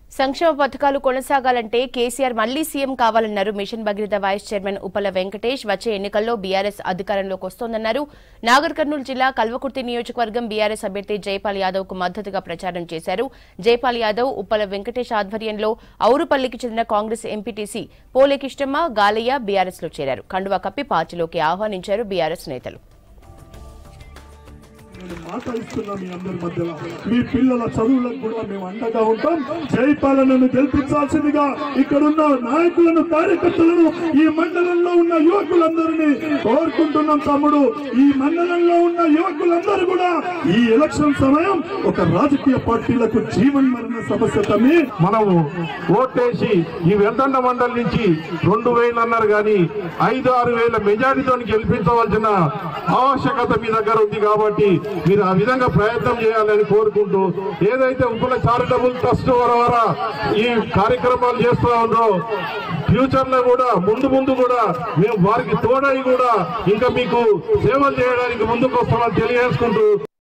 సంక్షేమ పథకాలు కొనసాగాలంటే కేసీఆర్ మళ్లీ సీఎం కావాలన్నారు mission Bhagiratha vice chairman Upala Venkatesh వచ్చే ఎన్నికల్లో బీఆర్ఎస్ అధికారంలోకి వస్తోందన్నారు నాగర్ కర్నూలు జిల్లా కల్వకుర్తి నియోజకవర్గం బీఆర్ఎస్ అభ్యర్థి జైపాల్ యాదవ్ కు మద్దతుగా ప్రచారం చేశారు జైపాల్ యాదవ్ ఉప్పల వెంకటేష్ ఆధ్వర్యంలో ఔరుపల్లికి చెందిన కాంగ్రెస్ ఎంపీటీసీ పోలేకిష్టమ్మ గాలయ్య బీఆర్ఎస్ లో చేరారు కండువా కప్పి పార్టీలోకి ఆహ్వానించారు బీఆర్ఎస్ నేతలు నేను మాట్లాడిస్తున్నాం మీ అందరి మధ్యలో మీ పిల్లల చదువులకు కూడా మేము అండగా ఉంటాం జైపాలనను గెలిపించాల్సిందిగా ఇక్కడున్న నాయకులను కార్యకర్తలను ఈ మండలంలో ఉన్న యువకులందరినీ కోరుకుంటున్నాం తమ్ముడు ఈ మండలంలో ఉన్న యువకులందరూ కూడా ఈ ఎలక్షన్ సమయం ఒక రాజకీయ పార్టీలకు జీవన్ మరణ సమస్య తమ్మి మనము ఓటేసి ఈ వెందండ మండలి నుంచి రెండు వేలు అన్నారు కానీ ఐదు ఆరు వేల మెజారిటీతో గెలిపించవలసిన ఆవశ్యకత మీ దగ్గర ఉంది కాబట్టి మీరు ఆ విధంగా ప్రయత్నం చేయాలని కోరుకుంటూ ఏదైతే ఉపల చారిటబుల్ ట్రస్ట్ ద్వారా ఈ కార్యక్రమాలు చేస్తూ ఉందో ఫ్యూచర్ లో కూడా ముందు ముందు కూడా మేము వారికి తోడై కూడా ఇంకా మీకు సేవలు చేయడానికి ముందుకు వస్తామని తెలియజేసుకుంటూ